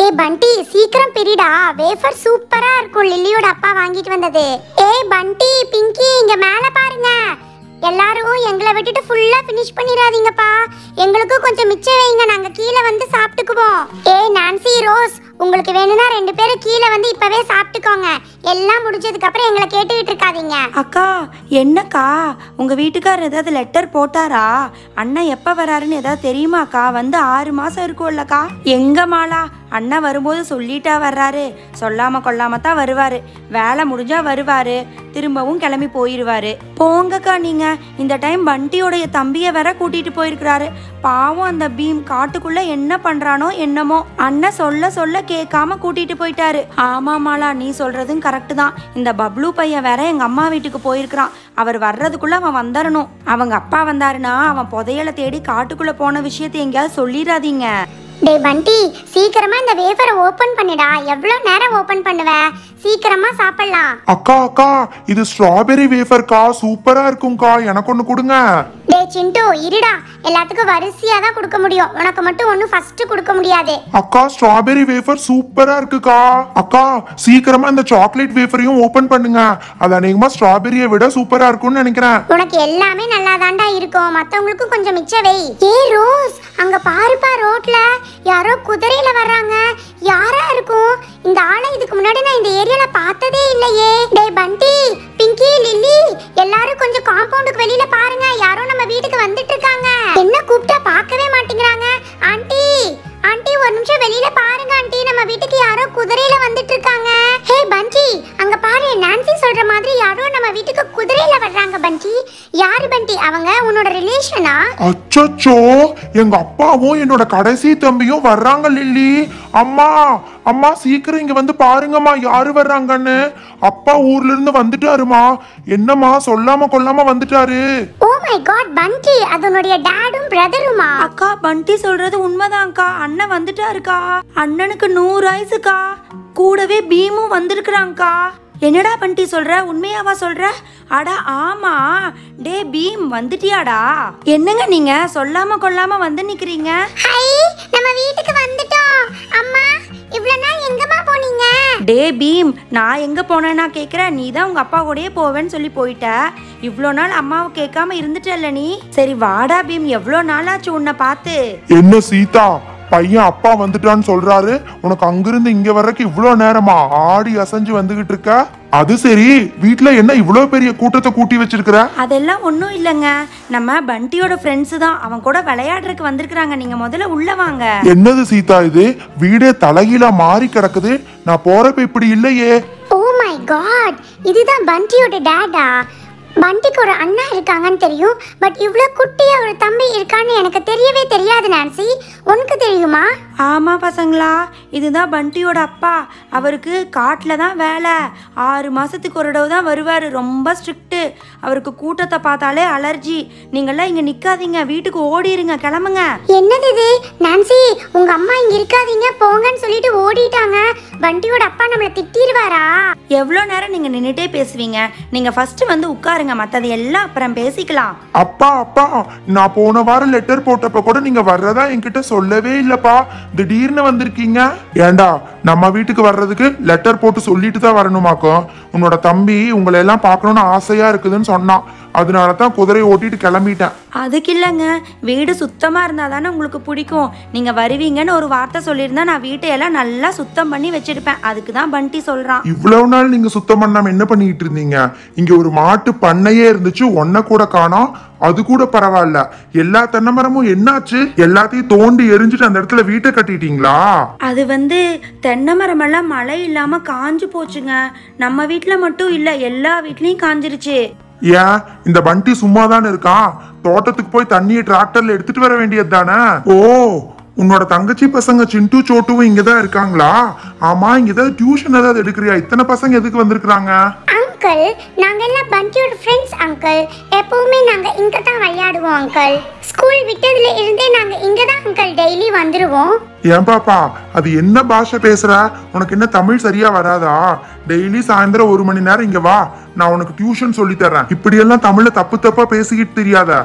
ஏய் பண்டி சீக்கிரம் பிரிடா வேஃபர் சூப்பரா இருக்கும் லில்லியோட அப்பா வாங்கிட்டு வந்தது ஏய் பண்டி பிங்கி இங்க மேல பாருங்க எல்லாரும் எங்களை விட்டுட்டு ஃபுல்லா ஃபினிஷ் பண்ணிடாதீங்கப்பா எங்களுக்கும் கொஞ்சம் மிச்சம் வைங்க நாங்க கீழே வந்து சாப்பிட்டுக்குவோம் ஏய் நான்சி ரோஸ் உங்களுக்கு வேணும்னா ரெண்டு பேரும் கீழே வந்து இப்பவே சாப்பிட்டுக்கோங்க எல்லாம் முடிஞ்சதுக்கு அப்புறம் எங்களை கேட்டுக்கிட்டு இருக்காதீங்க அக்கா என்னக்கா உங்க வீட்டுக்காரர் ஏதாவது லெட்டர் போட்டாரா அண்ணன் எப்ப வராருன்னு ஏதாவது தெரியுமாக்கா வந்து ஆறு மாசம் இருக்கும்லக்கா எங்க மாலா அண்ணன் வரும்போது சொல்லிட்டா வர்றாரு சொல்லாம கொள்ளாம தான் வருவாரு வேலை முடிஞ்சா வருவாரு திரும்பவும் கிளம்பி போயிருவாரு போங்கக்கா நீங்க இந்த டைம் பண்டியோடைய தம்பியை வேற கூட்டிட்டு போயிருக்கிறாரு பாவம் அந்த பீம் காட்டுக்குள்ள என்ன பண்றானோ என்னமோ அண்ணன் சொல்ல சொல்ல கேட்காம கூட்டிட்டு போயிட்டாரு ஆமா மாலா நீ சொல்றதும் கரெக்ட் தான் இந்த பப்ளு பையன் வேற எங்க அம்மா வீட்டுக்கு போயிருக்கிறான் அவர் வர்றதுக்குள்ள அவன் வந்துடணும் அவங்க அப்பா வந்தாருன்னா அவன் புதையலை தேடி காட்டுக்குள்ள போன விஷயத்தை எங்கேயாவது சொல்லிடாதீங்க டேய் பண்டி சீக்கிரமா இந்த வேஃபரை ஓபன் பண்ணிடா எவ்வளவு நேரம் ஓபன் பண்ணுவ சீக்கிரமா சாப்பிடலாம் அக்கா அக்கா இது ஸ்ட்ராபெரி வேஃபர்க்கா சூப்பரா இருக்கும்க்கா எனக்கு ஒன்று கொடுங்க டேய் சிண்டு இருடா எல்லாத்துக்கும் வரிசையா தான் கொடுக்க முடியும் உனக்கு மட்டும் ஒன்றும் ஃபர்ஸ்ட் கொடுக்க முடியாது அக்கா ஸ்ட்ராபெரி வேஃபர் சூப்பரா இருக்குக்கா அக்கா சீக்கிரமா இந்த சாக்லேட் வேஃபரையும் ஓபன் பண்ணுங்க அது அநேகமா ஸ்ட்ராபெரியை விட சூப்பரா இருக்கும்னு நினைக்கிறேன் உனக்கு எல்லாமே நல்லா தாண்டா இருக்கும் மத்தவங்களுக்கும் கொஞ்சம் மிச்ச வை ஏ ரோஸ் அங்க பாருப்பா ரோட்ல யாரோ குதிரையில வர்றாங்க யாரா இருக்கும் இந்த ஆளை இதுக்கு முன்னாடி நான் இந்த ஏரியால பார்த்ததே இல்லையே டேய் பண்டி பிங்கி லில்லி எல்லாரும் கொஞ்சம் காம்பவுண்டுக்கு வெளியில பாருங்க யாரோ நம்ம வீட்டுக்கு வந்துட்டு இருக்காங்க என்ன கூப்பிட்டா பார்க்கவே மாட்டேங்கிறாங்க ஆண்டி ஆண்டி ஒரு நிமிஷம் வெளியில பாருங்க ஆண்டி நம்ம வீட்டுக்கு யாரோ குதிரையில வந்துட்டு இருக்காங்க ஹே பண்டி அங்க பாரு நான்சி சொல்ற மாதிரி யாரோ நம்ம வீட்டுக்கு குதிரையில வர்றாங்க பண்டி யாரு பண்டி அவங்க உன்னோட ரிலேஷனா அச்சச்சோ எங்க அப்பாவும் என்னோட கடைசி தம்பியும் வர்றாங்க லில்லி அம்மா அம்மா சீக்கிரம் இங்க வந்து பாருங்கம்மா யாரு வர்றாங்கன்னு அப்பா ஊர்ல இருந்து வந்துட்டாருமா என்னம்மா சொல்லாம கொல்லாம வந்துட்டாரு ஓ மை காட் பண்டி அது உன்னுடைய டாடும் பிரதருமா அக்கா பண்டி சொல்றது உண்மைதான்க்கா அண்ணன் வந்துட்டாருக்கா அண்ணனுக்கு நூறு வயசுக்கா கூடவே பீமும் வந்திருக்கிறாங்க்கா என்னடா பண்டி சொல்ற உண்மையாவா சொல்ற அடா ஆமா டே பீம் வந்துட்டியாடா என்னங்க நீங்க சொல்லாம கொள்ளாம வந்து நிக்கிறீங்க ஹை நம்ம வீட்டுக்கு வந்துட்டோம் அம்மா இவ்வளவு நாள் எங்கம்மா போனீங்க டே பீம் நான் எங்க போனேன்னா கேக்குறேன் நீ தான் உங்க அப்பா கூடயே போவேன்னு சொல்லி போயிட்ட இவ்வளோ நாள் அம்மாவை கேட்காம இருந்துட்டல்ல நீ சரி வாடா பீம் எவ்வளோ நாளாச்சு உன்னை பார்த்து என்ன சீதா பையன் அப்பா வந்துட்டான்னு சொல்றாரு உனக்கு அங்கிருந்து இங்க வர்றதுக்கு இவ்வளோ நேரமா ஆடி அசைஞ்சு வந்துகிட்டு இருக்க அது சரி வீட்ல என்ன இவ்வளோ பெரிய கூட்டத்தை கூட்டி வச்சிருக்கிற அதெல்லாம் ஒன்றும் இல்லைங்க நம்ம பண்டியோட ஃப்ரெண்ட்ஸு தான் அவன் கூட விளையாடுறதுக்கு வந்திருக்கிறாங்க நீங்கள் முதல்ல உள்ள வாங்க என்னது சீதா இது வீடே தலைகீழா மாறி கிடக்குது நான் போறப்ப இப்படி இல்லையே ஓ மை காட் இதுதான் பண்டியோட டேடா பண்டிக்கு ஒரு அண்ணா இருக்காங்கன்னு தெரியும் பட் இவ்வளோ குட்டியா ஒரு தம்பி இருக்கான்னு எனக்கு தெரியவே தெரியாது நான்சி உனக்கு தெரியுமா ஆமாம் பசங்களா இதுதான் பண்டியோட அப்பா அவருக்கு காட்டில் தான் வேலை ஆறு மாதத்துக்கு ஒரு தடவை தான் வருவார் ரொம்ப ஸ்ட்ரிக்ட்டு அவருக்கு கூட்டத்தை பார்த்தாலே அலர்ஜி நீங்கள்லாம் இங்கே நிற்காதீங்க வீட்டுக்கு ஓடிருங்க கிளம்புங்க என்னது இது நான்சி உங்க அம்மா இங்க இருக்காதீங்க போங்கன்னு சொல்லிட்டு ஓடிட்டாங்க பண்டியோட அப்பா நம்மளை திட்டிடுவாரா எவ்வளோ நேரம் நீங்கள் நின்றுட்டே பேசுவீங்க நீங்கள் ஃபஸ்ட்டு வந்து உட்காருங்க மற்றது எல்லாம் அப்புறம் பேசிக்கலாம் அப்பா அப்பா நான் போன வாரம் லெட்டர் போட்டப்ப கூட நீங்க வர்றதா என்கிட்ட சொல்லவே இல்லப்பா திடீர்னு வந்திருக்கீங்க ஏண்டா நம்ம வீட்டுக்கு வர்றதுக்கு லெட்டர் போட்டு சொல்லிட்டு தான் வரணுமாக்கும் உன்னோட தம்பி உங்களை எல்லாம் பார்க்கணும்னு ஆசையா இருக்குதுன்னு சொன்னான் அதனால தான் குதிரையை ஓட்டிட்டு கிளம்பிட்டேன் அதுக்கு இல்லைங்க வீடு சுத்தமாக இருந்தால் தானே உங்களுக்கு பிடிக்கும் நீங்கள் வருவீங்கன்னு ஒரு வார்த்தை சொல்லியிருந்தா நான் வீட்டையெல்லாம் நல்லா சுத்தம் பண்ணி வச்சிருப்பேன் அதுக்கு தான் பண்டி சொல்கிறான் இவ்வளவு நாள் நீங்க சுத்தம் பண்ணாம என்ன பண்ணிட்டு இருந்தீங்க இங்க ஒரு மாட்டு பண்ணையே இருந்துச்சு ஒன்ன கூட காணோம் அது கூட பரவாயில்ல எல்லா தென்னை மரமும் என்னாச்சு எல்லாத்தையும் தோண்டி எரிஞ்சிட்டு அந்த இடத்துல வீட்டை கட்டிட்டீங்களா அது வந்து தென்னை மரமெல்லாம் மழை இல்லாமல் காஞ்சு போச்சுங்க நம்ம வீட்டில் மட்டும் இல்லை எல்லா வீட்லேயும் காஞ்சிருச்சு ஏன் இந்த பண்டி சும்மா தானே இருக்கான் தோட்டத்துக்கு போய் தண்ணியை டிராக்டர்ல எடுத்துட்டு வர வேண்டியது தானே ஓ உன்னோட தங்கச்சி பசங்க சிண்டு சோட்டுவும் இங்கதான் இருக்காங்களா ஆமா இங்க ஏதாவது டியூஷன் ஏதாவது எடுக்கிறியா இத்தனை பசங்க எதுக்கு வந்திருக்காங்க அங்கிள் நாங்க எல்லாம் பண்டியோட ஃப்ரெண்ட்ஸ் அங்கிள் எப்பவுமே நாங்க இங்க தான் விளையாடுவோம் அங்கிள் ஸ்கூல் விட்டதுல இருந்தே நாங்க இங்க தான் அங்கிள் டெய்லி வந்துருவோம் ஏன் பாப்பா அது என்ன பாஷை பேசுற உனக்கு என்ன தமிழ் சரியா வராதா டெய்லி சாயந்தரம் ஒரு மணி நேரம் இங்க வா நான் உனக்கு டியூஷன் சொல்லி தரேன் இப்படியெல்லாம் தமிழ்ல தப்பு தப்பா பேசிக்கிட்டு தெரியாத ஓ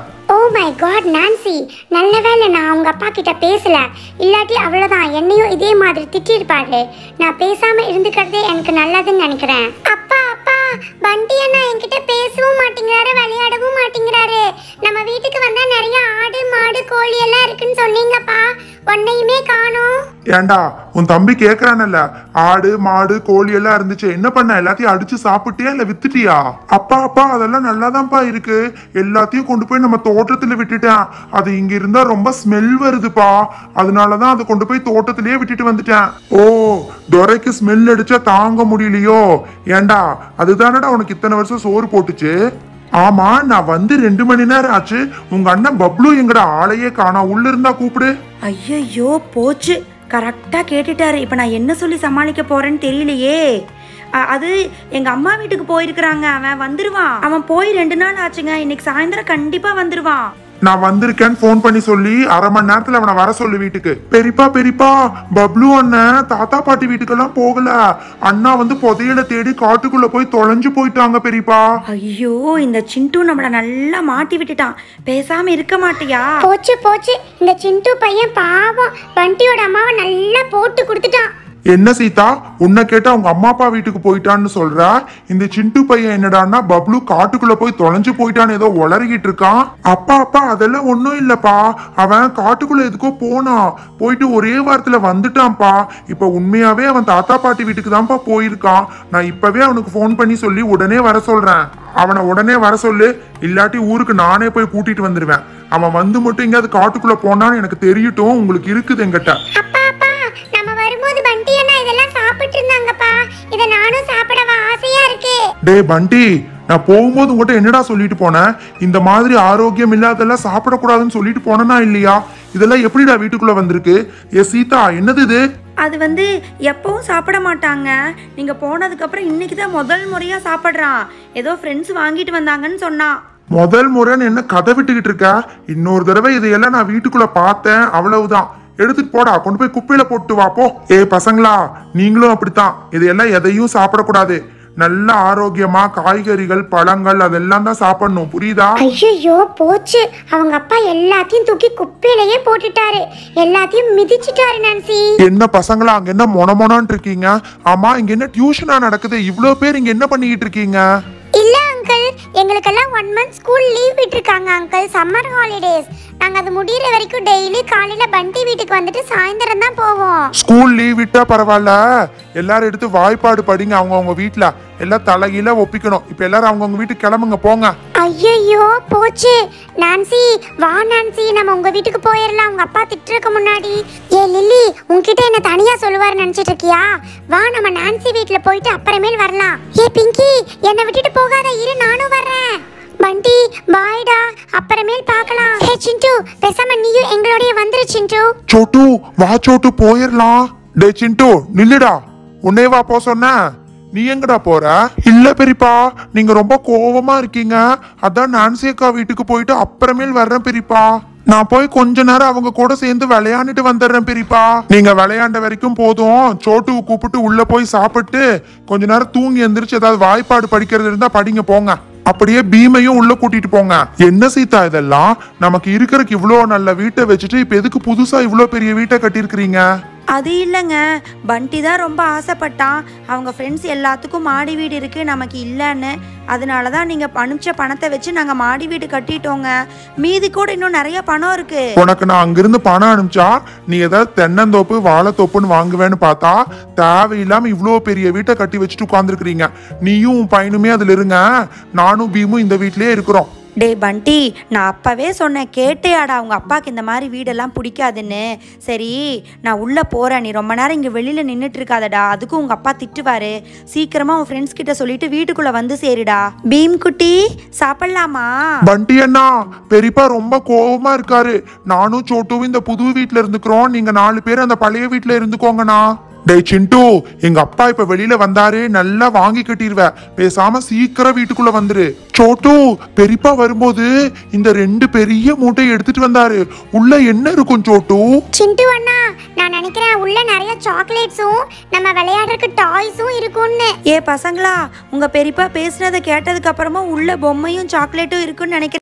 மை காட் நான்சி நல்ல வேளை நான் அவங்க அப்பா கிட்ட பேசல இல்லாட்டி அவ்வளவுதான் என்னையும் இதே மாதிரி திட்டிருப்பாரு நான் பேசாம இருந்துக்கிறதே எனக்கு நல்லதுன்னு நினைக்கிறேன் அப்பா அப்பா பண்டி அண்ணா என்கிட்ட பேசவும் மாட்டேங்கிறாரு விளையாடவும் மாட்டேங்கிறாரு நம்ம வீட்டுக்கு வந்தா நிறைய ஆடு மாடு கோழி எல்லாம் இருக்குன்னு சொன்னீங்கப்பா உன்னையுமே காணோம் ஏண்டா உன் தம்பி கேக்குறானல்ல ஆடு மாடு கோழி எல்லாம் இருந்துச்சு என்ன பண்ண எல்லாத்தையும் அடிச்சு சாப்பிட்டியா இல்ல வித்துட்டியா அப்பா அப்பா அதெல்லாம் நல்லாதான்ப்பா இருக்கு எல்லாத்தையும் கொண்டு போய் நம்ம தோட்டத்துல விட்டுட்டேன் அது இங்க இருந்தா ரொம்ப ஸ்மெல் வருதுப்பா அதனாலதான் அதை கொண்டு போய் தோட்டத்திலேயே விட்டுட்டு வந்துட்டேன் ஓ துரைக்கு ஸ்மெல் அடிச்சா தாங்க முடியலையோ ஏண்டா அதுதானடா உனக்கு இத்தனை வருஷம் சோறு போட்டுச்சு ஆமா நான் வந்து ரெண்டு மணி நேரம் ஆச்சு உங்க அண்ணன் பப்ளு எங்கடா ஆளையே காணா உள்ள இருந்தா கூப்பிடு ஐயையோ போச்சு கரெக்டாக கேட்டுட்டாரு இப்போ நான் என்ன சொல்லி சமாளிக்க போறேன்னு தெரியலையே அ- அது எங்கள் அம்மா வீட்டுக்கு போயிருக்கிறாங்க அவன் வந்துருவான் அவன் போய் ரெண்டு நாள் ஆச்சுங்க இன்னைக்கு சாயந்தரம் கண்டிப்பாக வந்துருவான் நான் வந்திருக்கேன்னு ஃபோன் பண்ணி சொல்லி அரை மணி நேரத்துல அவனை வர சொல்லு வீட்டுக்கு பெரியப்பா பெரியப்பா பப்ளு அண்ணன் தாத்தா பாட்டி வீட்டுக்கெல்லாம் போகல அண்ணா வந்து புதையல தேடி காட்டுக்குள்ள போய் தொலைஞ்சு போயிட்டாங்க பெரியப்பா ஐயோ இந்த சிண்டு நம்மளை நல்லா மாட்டி விட்டுட்டான் பேசாம இருக்க மாட்டியா போச்சு போச்சு இந்த சிண்டு பையன் பாவம் பண்டியோட அம்மாவை நல்லா போட்டு கொடுத்துட்டான் என்ன சீதா உன்னை கேட்டா உங்க அம்மா அப்பா வீட்டுக்கு போயிட்டான்னு சொல்ற இந்த சிண்டு பையன் என்னடான்னா பப்ளு காட்டுக்குள்ள போய் தொலைஞ்சு போயிட்டான்னு ஏதோ உளறிக்கிட்டு இருக்கான் அப்பா அப்பா அதெல்லாம் ஒண்ணும் இல்லப்பா அவன் காட்டுக்குள்ள எதுக்கோ போனான் போயிட்டு ஒரே வாரத்துல வந்துட்டான்ப்பா இப்ப உண்மையாவே அவன் தாத்தா பாட்டி வீட்டுக்கு தான்ப்பா போயிருக்கான் நான் இப்பவே அவனுக்கு ஃபோன் பண்ணி சொல்லி உடனே வர சொல்றேன் அவனை உடனே வர சொல்லு இல்லாட்டி ஊருக்கு நானே போய் கூட்டிட்டு வந்துருவேன் அவன் வந்து மட்டும் எங்கேயாவது காட்டுக்குள்ள போனான்னு எனக்கு தெரியட்டும் உங்களுக்கு இருக்குது என்கிட்ட அப்பா அப்பா நம்ம வரும்போது பண்டி அண்ணா இதெல்லாம் சாப்பிட்டு இருந்தாங்கப்பா இதை நானும் சாப்பிடவா ஆசையா இருக்கு டேய் பண்டி நான் போகும்போது உங்கள்கிட்ட என்னடா சொல்லிட்டு போனேன் இந்த மாதிரி ஆரோக்கியம் இல்லாதெல்லாம் சாப்பிடக்கூடாதுன்னு சொல்லிட்டு போனேனா இல்லையா இதெல்லாம் எப்படிடா வீட்டுக்குள்ள வந்திருக்கு ஏ சீதா என்னது இது அது வந்து எப்பவும் சாப்பிட மாட்டாங்க நீங்க போனதுக்கு அப்புறம் இன்னைக்கு தான் முதல் முறையா சாப்பிட்றான் ஏதோ ஃப்ரெண்ட்ஸ் வாங்கிட்டு வந்தாங்கன்னு சொன்னான் முதல் முறைன்னு என்ன கதை விட்டுக்கிட்டு இருக்க இன்னொரு தடவை இதையெல்லாம் நான் வீட்டுக்குள்ள பார்த்தேன் அவ்வளவுதான் எடுத்துட்டு போடா கொண்டு போய் குப்பையில போட்டு வா போ ஏ பசங்களா நீங்களும் அப்படித்தான் இதையெல்லாம் எதையும் சாப்பிடக்கூடாது நல்ல ஆரோக்கியமா காய்கறிகள் பழங்கள் அதெல்லாம் தான் சாப்பிடணும் புரியுதா ஐயோ போச்சு அவங்க அப்பா எல்லாத்தையும் தூக்கி குப்பையிலேயே போட்டுட்டாரு எல்லாத்தையும் மிதிச்சிட்டாரு நான்சி என்ன பசங்களா அங்க என்ன மொன மொனன்னு இருக்கீங்க ஆமா இங்க என்ன டியூஷனா நடக்குது இவ்ளோ பேர் இங்க என்ன பண்ணிக்கிட்டு இருக்கீங்க இல்ல அங்கிள் எங்களுக்கெல்லாம் ஒன் மந்த் ஸ்கூல் லீவ் விட்டுருக்காங்க அங்கிள் சம்மர் ஹாலிடேஸ் நாங்க அது முடியிற வரைக்கும் டெய்லி காலையில பண்டி வீட்டுக்கு வந்துட்டு சாயந்தரம் தான் போவோம் ஸ்கூல் லீவ் விட்டா பரவாயில்ல எல்லாரும் எடுத்து வாய்ப்பாடு படிங்க அவங்க அவங்க வீட்ல எல்லாம் தலைகீழ ஒப்பிக்கணும் இப்ப எல்லாரும் அவங்கவுங்க வீட்டுக்கு கிளம்புங்க போங்க ஐயோ போச்சு நான்சி வா நான்சி நம்ம உங்க வீட்டுக்கு போயிடலாம் உங்க அப்பா திட்டுறதுக்கு முன்னாடி ஏ லில்லி உன்கிட்ட என்ன தனியா சொல்லுவாரு நினைச்சிட்டு இருக்கியா வா நம்ம நான்சி வீட்ல போயிட்டு அப்புறமேல் வரலாம் ஏ பிங்கி என்னை விட்டுட்டு போகாத இரு நானும் வர்றேன் பண்டி பாய்டா அப்புறமேல் பார்க்கலாம் ஹே சிண்டு பேசாம நீயும் எங்களோடய வந்துரு சிண்டு சோட்டு வா சோட்டு போயிடலாம் டே சிண்டு நில்லுடா உன்னே வா போ சொன்ன நீ எங்கடா போற இல்ல பெரியப்பா நீங்க ரொம்ப கோவமா இருக்கீங்க அதான் நான்சி அக்கா வீட்டுக்கு போயிட்டு அப்புறமேல் வர்றேன் பெரியப்பா நான் போய் கொஞ்ச நேரம் அவங்க கூட சேர்ந்து விளையாண்டுட்டு வந்துடுறேன் பெரியப்பா நீங்க விளையாண்ட வரைக்கும் போதும் சோட்டுவை கூப்பிட்டு உள்ள போய் சாப்பிட்டு கொஞ்ச நேரம் தூங்கி எந்திரிச்சு ஏதாவது வாய்ப்பாடு படிக்கிறது இருந்தா படிங்க போங்க அப்படியே பீமையும் உள்ள கூட்டிட்டு போங்க என்ன சீதா இதெல்லாம் நமக்கு இருக்கிறதுக்கு இவ்வளோ நல்ல வீட்டை வச்சுட்டு இப்ப எதுக்கு புதுசா இவ்வளோ பெரிய வீட்டை கட்டியிருக்கிறீங்க அது இல்லைங்க பண்டி தான் ரொம்ப ஆசைப்பட்டான் அவங்க ஃப்ரெண்ட்ஸ் எல்லாத்துக்கும் மாடி வீடு இருக்கு நமக்கு இல்லைன்னு அதனால தான் நீங்கள் அனுப்பிச்ச பணத்தை வச்சு நாங்கள் மாடி வீடு கட்டிட்டோங்க மீதி கூட இன்னும் நிறைய பணம் இருக்கு உனக்கு நான் அங்கிருந்து பணம் அனுப்பிச்சா நீ ஏதாவது தென்னந்தோப்பு வாழைத்தோப்புன்னு வாங்குவேன்னு பார்த்தா தேவையில்லாம இவ்வளோ பெரிய வீட்டை கட்டி வச்சுட்டு உட்காந்துருக்கிறீங்க நீயும் உன் பையனுமே அதுல இருங்க நானும் பீமும் இந்த வீட்லயே இருக்கிறோம் டேய் பண்டி நான் அப்பவே சொன்னேன் கேட்டேயாடா அவங்க அப்பாவுக்கு இந்த மாதிரி வீடெல்லாம் பிடிக்காதுன்னு சரி நான் உள்ளே போகிறேன் நீ ரொம்ப நேரம் இங்கே வெளியில் நின்றுட்டு இருக்காதடா அதுக்கும் உங்கள் அப்பா திட்டுவாரு சீக்கிரமா உன் ஃப்ரெண்ட்ஸ் கிட்ட சொல்லிட்டு வீட்டுக்குள்ளே வந்து சேருடா பீம் குட்டி சாப்பிட்லாமா பண்டி அண்ணா பெரியப்பா ரொம்ப கோவமா இருக்காரு நானும் சோட்டுவும் இந்த புது வீட்ல இருந்துக்கிறோம் நீங்க நாலு பேர் அந்த பழைய வீட்ல இருந்துக்கோங்கண்ணா டேய் சிண்டு எங்க அப்பா இப்ப வெளியில வந்தாரு நல்லா வாங்கி கட்டிடுவ பேசாம சீக்கிரம் வீட்டுக்குள்ள வந்துரு சோட்டு பெரியப்பா வரும்போது இந்த ரெண்டு பெரிய மூட்டையை எடுத்துட்டு வந்தாரு உள்ள என்ன இருக்கும் சோட்டு சிண்டு அண்ணா நான் நினைக்கிறேன் உள்ள நிறைய சாக்லேட்ஸும் நம்ம விளையாடுறதுக்கு டாய்ஸும் இருக்கும்னு ஏ பசங்களா உங்கள் பெரியப்பா பேசுனதை கேட்டதுக்கு அப்புறமா உள்ள பொம்மையும் சாக்லேட்டும் இருக்குன்னு நினைக்கிறேன்